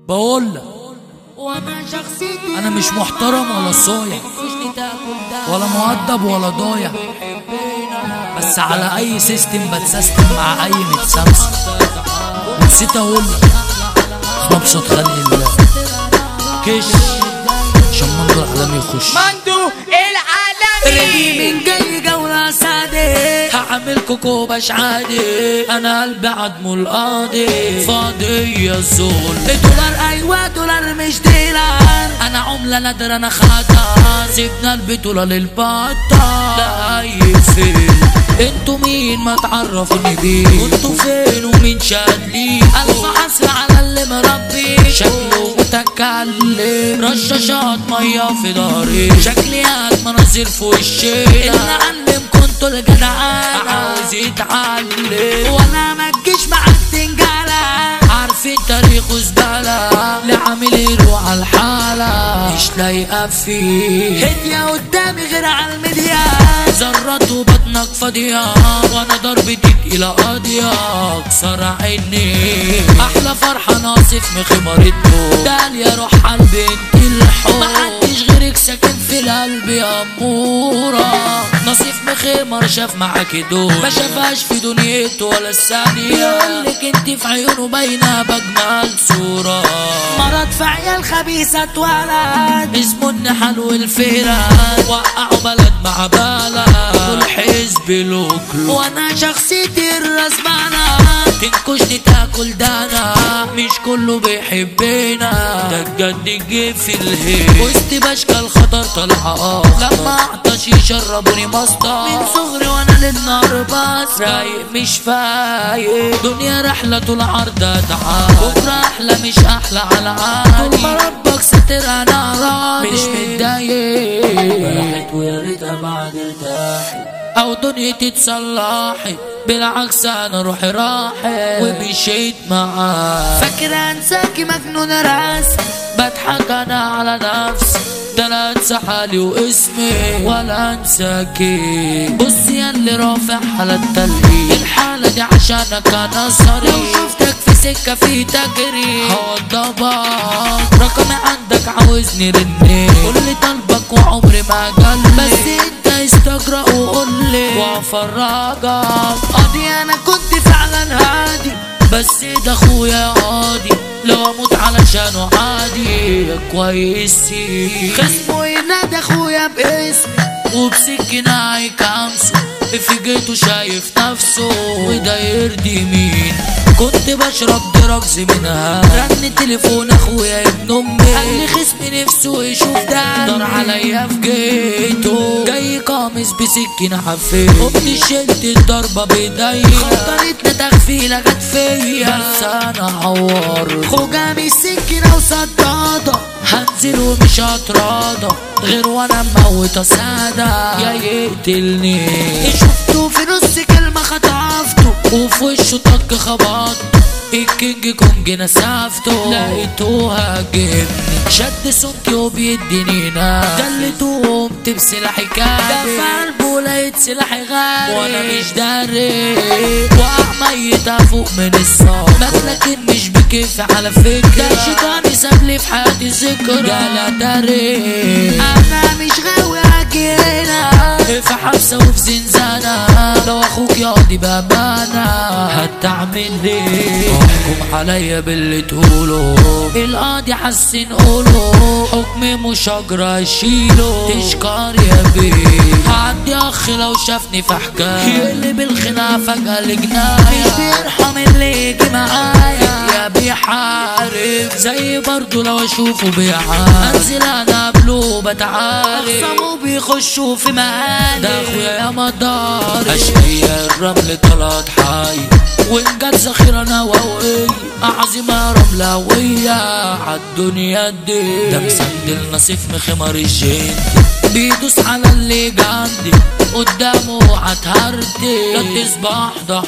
بقول لك وانا شخصيتي انا مش محترم ولا صايع مش تاكل ده ولا مؤدب ولا ضايع بس على اي سيستم بتسيستم مع اي متسمسم ونسيت اقول لك ابسط خلق الله كش عشان منظر العالم يخش مندو العالمي من جاي جولة صادق هعمل كوكو باش عادي انا قلبي عدمه القاضي فاضي يا زول دولار ايوه دولار مش ديلار انا عملة نادرة انا خطر سيبنا البطولة للبطل لا اي فين انتوا مين ما تعرفوني بيه انتوا فين ومين شاد ليه الف حسرة على اللي مربي شكله متكلم رشاشات مية في داري شكلي قاعد مناظر في وشي اللي علم كنتوا الجدعان عاوز يتعلم وانا ما تجيش معاك تنجلة عارفين تاريخه زبالة اللي عامل يروح على الحالة مش لايقة فيه هدية قدامي غير على الميديا ذرات وبطنك فاضية وانا ضربتك الى قاضية اكسر عيني احلى فرحة ناصف مخمرته داليا روح على البنت الحب محدش غيرك ساكن في القلب يا امورة نصيف مخمر شاف معاك دول ما شافهاش في دنيته ولا الثانية يقولك انت في عيونه باينة بجمال صورة مرض في عيال خبيثة اتولد اسمه النحل والفيران وقعوا بلد مع بلد دول حزب لوكلو وانا شخصيتي الرزمانة تنكشني تاكل دانا مش كله بيحبنا ده الجد جه في الهيل وسط بشكل خطر طلع اه لما اعطش يشربوني مصدر من صغري وانا للنار بس رايق مش فايق دنيا رحلة طول عرضها تعال بكرة احلى مش احلى على عادي طول ما ربك ستر انا راضي مش متضايق راحت ويا ريتها بعد ارتاحت او دنيتي اتصلحت بالعكس انا روحي راحت ومشيت معاه فاكرة انساكي مجنون راس بضحك انا على نفسي ده لا انسى حالي واسمي ولا انساكي بص يا اللي رافع على التلقيح الحالة دي عشانك انا صريح لو شفتك في سكة في تجري هوضبك رقمي عندك عاوزني رني قولي طلبك وعمري ما جالي بس انت استجرأ وقولي وافرجك قاضي انا كنت فعلا هادي بس ده اخويا يا قاضي لو اموت علشانه عادي يا كويسي خصمه ينادي اخويا باسمي وبسكينة هيكمسه في جيته شايف نفسه وده يرضي مين كنت بشرب دراجز منها رن تليفون اخويا ابن امي قال لي خصمي نفسه يشوف ده دار عليا في جيته جاي قامس بسكينة حفيه امي شلت الضربة بايديا خطرتنا تغفيلة جت فيا بس انا عور خوجة من السكينة وصدادة هنزل ومش هتراضى غير وانا موت سادة يا يقتلني شفته في نص كلمة خطفته وفي وشه طق خبط الكينج كونج نسفته لقيته هاجمني شد سمكي وبيديني نار دلته وقمت بسلاحي كامل ده في قلبه لقيت سلاحي غالي وانا مش داري وقع ميت افوق من الصوت مات لكن مش بكيف على فكرة ده شيطاني ساب لي في حياتي ذكرى لا داري انا مش غاوي اجي هنا في حبسة وفي زنزانة لو اخوك يقضي بامانة هتعمل ليه احكم عليا باللي تقوله القاضي حسن قوله حكمي مش هجرى اشيله تشكر يا بيه هعدي اخ لو شافني في حكاية يقلب الخناقة فجأة لجناية مش بيرحم اللي يجي معايا يا بيحارب زي برضه لو اشوفه بيعارف انزل انا قبله بتعارف اخصموا بيخشوا في مهالي ده اخويا يا مدار اشقية الرمل طلعت حي وان جت ذخيرة نووية عظيمة رملوية عالدنيا دي ده مسندل نصيف مخمر الجندي بيدوس على اللي جنبي قدامه هتهردي لا تصبح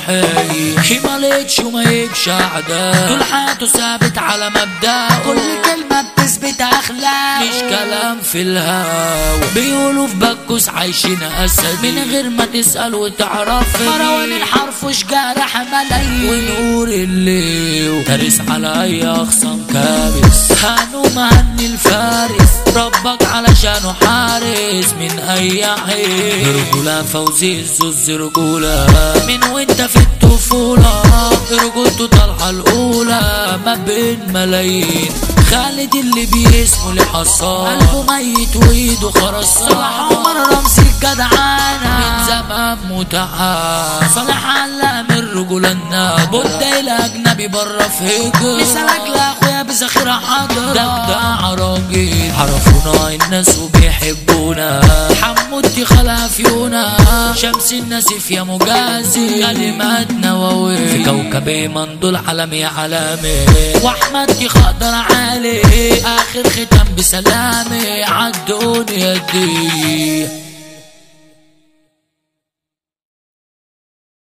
ضحية شي مالكش وما يبش اعداء طول حياته ثابت على مبدأ كل كلمة بتثبت اخلاق مش كلام في الهوا بيقولوا في بكوس عايشين اسد من غير ما تسأل وتعرف مروان الحرف وش جارح ملايين ونور الليل دارس على اي اخصام كابس خانوا مهني الفارس ربك علشانه حارس من اي حين رجولة فوزي الزوز رجولة من وانت في الطفولة رجولته طالعة الاولى ما بين ملايين خالد اللي بيسمه لحصان قلبه ميت وايده خرصان صلاح عمر رمز الجدعانة من زمان متعان صالح علام الرجولة الناد بودة الى اجنبي بره في هجر مثالك لاخويا بذخيرة حضر دبدع راجل عرفونا الناس وبيحبونا حمودتي خلافيونا شمس النسيف يا مجازي كلمات نووي في كوكب مندول عالمي عالمي واحمد دي خضر عالي اخر ختام بسلامي عالدنيا دي